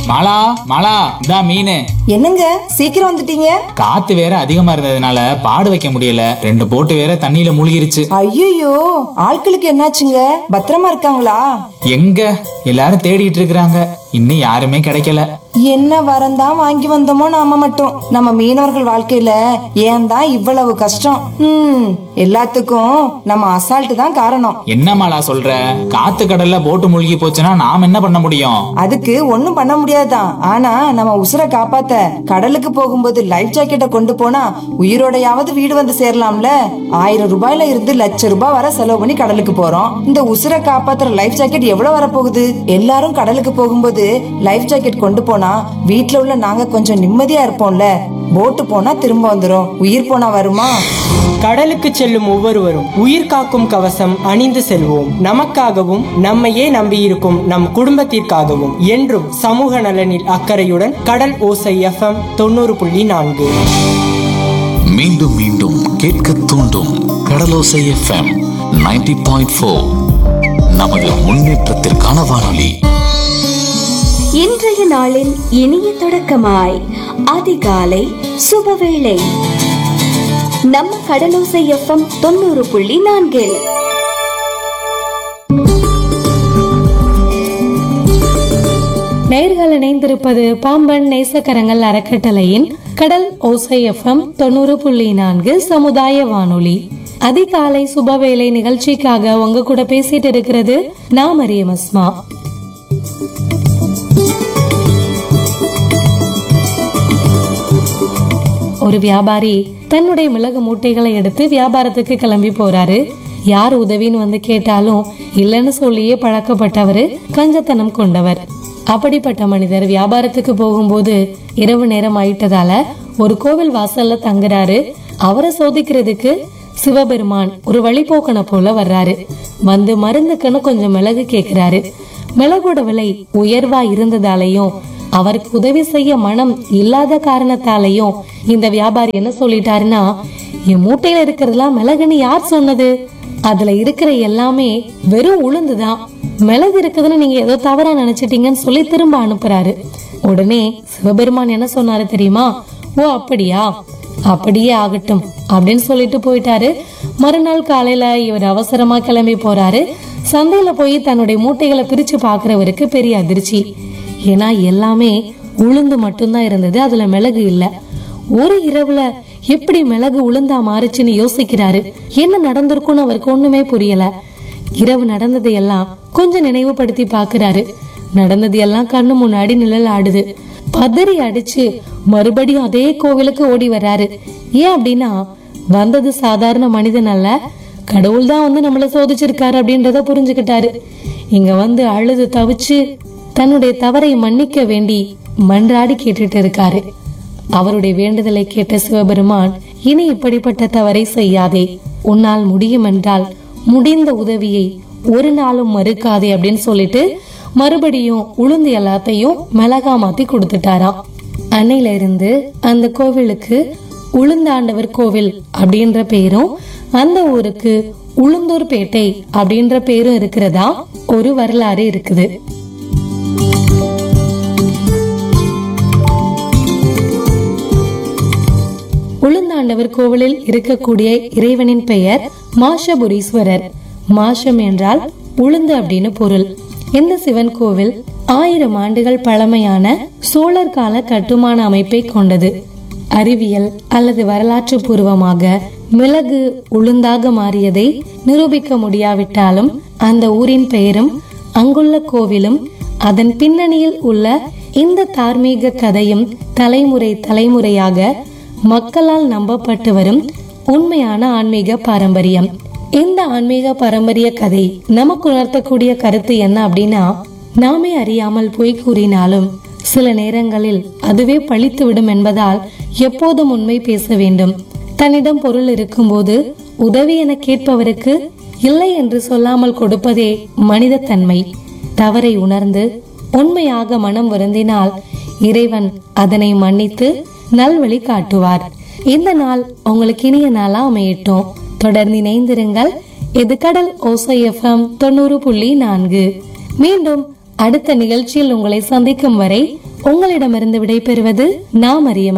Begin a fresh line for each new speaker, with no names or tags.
மாலா மாலா இந்தா மீன்
என்னங்க சீக்கிரம் வந்துட்டீங்க
காத்து வேற அதிகமா இருந்ததுனால பாடு வைக்க முடியல ரெண்டு போட்டு வேற தண்ணியில மூழ்கிருச்சு
ஐயோ ஆட்களுக்கு என்னாச்சுங்க பத்திரமா இருக்காங்களா
எங்க எல்லாரும் தேடிட்டு இருக்கிறாங்க இன்னும் யாருமே கிடைக்கல
என்ன வரந்தான் வாங்கி வந்தோமோ நாம மட்டும் நம்ம மீனவர்கள் வாழ்க்கையில ஏன் தான் இவ்வளவு கஷ்டம் ம் எல்லாத்துக்கும் நம்ம அசால்ட் தான் காரணம்
என்ன மாலா சொல்ற காத்து கடல்ல போட்டு மூழ்கி போச்சுன்னா நாம் என்ன பண்ண முடியும்
அதுக்கு ஒண்ணும் பண்ண முடியாதுதான் ஆனா நம்ம உசுரை காப்பாத்த கடலுக்கு போகும்போது லைஃப் ஜாக்கெட்டை கொண்டு போனா உயிரோடையாவது வீடு வந்து சேரலாம்ல ஆயிரம் ரூபாயில இருந்து லட்ச ரூபாய் வரை செலவு பண்ணி கடலுக்கு போறோம் இந்த உசுரை காப்பாத்துற லைஃப் ஜாக்கெட் எவ்வளவு வரப்போகுது எல்லாரும் கடலுக்கு போகும்போது லைஃப் ஜாக்கெட் கொண்டு போனா வீட்ல உள்ள நாங்க கொஞ்சம் நிம்மதியா இருப்போம்ல போட்டு போனா திரும்ப வந்துரும் உயிர் போனா வருமா
கடலுக்கு செல்லும் ஒவ்வொருவரும் உயிர் காக்கும் கவசம் அணிந்து செல்வோம் நமக்காகவும் நம்மையே நம்பியிருக்கும் நம் குடும்பத்திற்காகவும் என்றும் சமூக நலனில் அக்கறையுடன் கடல் ஓசை எஃப்எம் தொண்ணூறு புள்ளி நான்கு
மீண்டும் மீண்டும் கேட்க தூண்டும் கடலோசை எஃப்எம் 90.4 பாயிண்ட் ஃபோர் நமது முன்னேற்றத்திற்கான வானொலி
இன்றைய நாளின் இனிய தொடக்கமாய் அதிகாலை சுபவேளை நம்ம கடலோசை எஃப்எம் தொண்ணூறு புள்ளி நான்கில்
நேர்கள் இணைந்திருப்பது பாம்பன் நேசக்கரங்கள் அறக்கட்டளையின் கடல் ஓசை எஃப்எம் தொண்ணூறு புள்ளி நான்கு சமுதாய வானொலி அதிகாலை சுபவேளை நிகழ்ச்சிக்காக உங்க கூட பேசிட்டு இருக்கிறது நான் மரியம் அஸ்மா ஒரு வியாபாரி தன்னுடைய மிளகு மூட்டைகளை எடுத்து வியாபாரத்துக்கு கிளம்பி போறாரு யார் உதவின்னு வந்து கேட்டாலும் இல்லைன்னு சொல்லியே பழக்கப்பட்டவர் கஞ்சத்தனம் கொண்டவர் அப்படிப்பட்ட மனிதர் வியாபாரத்துக்கு போகும்போது இரவு நேரம் ஆயிட்டதால ஒரு கோவில் வாசல்ல தங்குறாரு அவரை சோதிக்கிறதுக்கு சிவபெருமான் ஒரு வழிபோக்கனை போல வர்றாரு வந்து மருந்துக்குன்னு கொஞ்சம் மிளகு கேக்குறாரு மிளகோட விலை உயர்வா இருந்ததாலையும் அவருக்கு உதவி செய்ய மனம் இல்லாத காரணத்தாலையும் இந்த வியாபாரி என்ன சொல்லிட்டாருன்னா என் மூட்டையில இருக்கிறதெல்லாம் மிளகுன்னு யார் சொன்னது அதுல இருக்கிற எல்லாமே வெறும் உளுந்துதான் மிளகு இருக்குதுன்னு நீங்க ஏதோ தவறா நினைச்சிட்டீங்கன்னு சொல்லி திரும்ப அனுப்புறாரு உடனே சிவபெருமான் என்ன சொன்னாரு தெரியுமா ஓ அப்படியா அப்படியே ஆகட்டும் அப்படின்னு சொல்லிட்டு போயிட்டாரு மறுநாள் காலையில இவர் அவசரமா கிளம்பி போறாரு சந்தையில போய் தன்னுடைய மூட்டைகளை பிரிச்சு பாக்குறவருக்கு பெரிய அதிர்ச்சி ஏன்னா எல்லாமே உளுந்து மட்டும்தான் இருந்தது அதுல மிளகு இல்ல ஒரு இரவுல எப்படி மிளகு உளுந்தா மாறுச்சுன்னு யோசிக்கிறாரு என்ன நடந்திருக்கும்னு அவருக்கு ஒண்ணுமே புரியல இரவு நடந்ததை எல்லாம் கொஞ்சம் நினைவுபடுத்தி பாக்குறாரு நடந்தது எல்லாம் கண்ணு முன்னாடி நிழல் ஆடுது பதறி அடிச்சு மறுபடியும் அதே கோவிலுக்கு ஓடி வர்றாரு ஏன் அப்படின்னா வந்தது சாதாரண மனிதன் அல்ல கடவுள் தான் வந்து நம்மள சோதிச்சிருக்காரு அப்படின்றத புரிஞ்சுக்கிட்டாரு இங்க வந்து அழுது தவிச்சு தன்னுடைய தவறை மன்னிக்க வேண்டி மன்றாடி கேட்டுட்டு இருக்காரு அவருடைய வேண்டுதலை கேட்ட சிவபெருமான் இனி இப்படிப்பட்ட தவறை செய்யாதே உன்னால் முடியும் என்றால் முடிந்த உதவியை ஒரு நாளும் மறுக்காதே அப்படின்னு சொல்லிட்டு மறுபடியும் உளுந்து எல்லாத்தையும் மிளகா மாத்தி கொடுத்துட்டாராம் அன்னையில இருந்து அந்த கோவிலுக்கு உளுந்தாண்டவர் கோவில் அப்படின்ற பேரும் அந்த ஊருக்கு உளுந்தூர்பேட்டை அப்படின்ற பேரும் இருக்கிறதா ஒரு வரலாறு இருக்குது உளுந்தாண்டவர் கோவிலில் இருக்கக்கூடிய இறைவனின் பெயர் மாஷபுரீஸ்வரர் மாஷம் என்றால் உளுந்து அப்படின்னு பொருள் இந்த சிவன் கோவில் ஆயிரம் ஆண்டுகள் பழமையான சோழர் கால கட்டுமான அமைப்பை கொண்டது அறிவியல் அல்லது வரலாற்று பூர்வமாக மிளகு உளுந்தாக மாறியதை நிரூபிக்க முடியாவிட்டாலும் அந்த ஊரின் பெயரும் அங்குள்ள கோவிலும் அதன் பின்னணியில் உள்ள இந்த தார்மீக கதையும் தலைமுறை தலைமுறையாக மக்களால் நம்பப்பட்டு வரும் உண்மையான ஆன்மீக பாரம்பரியம் இந்த ஆன்மீக பாரம்பரிய கதை நமக்கு உணர்த்தக்கூடிய கருத்து என்ன அப்படின்னா நாமே அறியாமல் பொய் கூறினாலும் சில நேரங்களில் அதுவே பழித்து விடும் என்பதால் எப்போதும் உண்மை பேச வேண்டும் தன்னிடம் பொருள் இருக்கும்போது உதவி என கேட்பவருக்கு இல்லை என்று சொல்லாமல் கொடுப்பதே மனித தன்மை தவறை உணர்ந்து உண்மையாக மனம் வருந்தினால் இறைவன் அதனை மன்னித்து நல்வழி காட்டுவார் இந்த நாள் உங்களுக்கு இனிய நாளா அமையட்டும் தொடர்ந்து இணைந்திருங்கள் இது கடல் ஓசை எஃப்எம் தொண்ணூறு புள்ளி நான்கு மீண்டும் அடுத்த நிகழ்ச்சியில் உங்களை சந்திக்கும் வரை உங்களிடமிருந்து விடை பெறுவது நாம் அறிய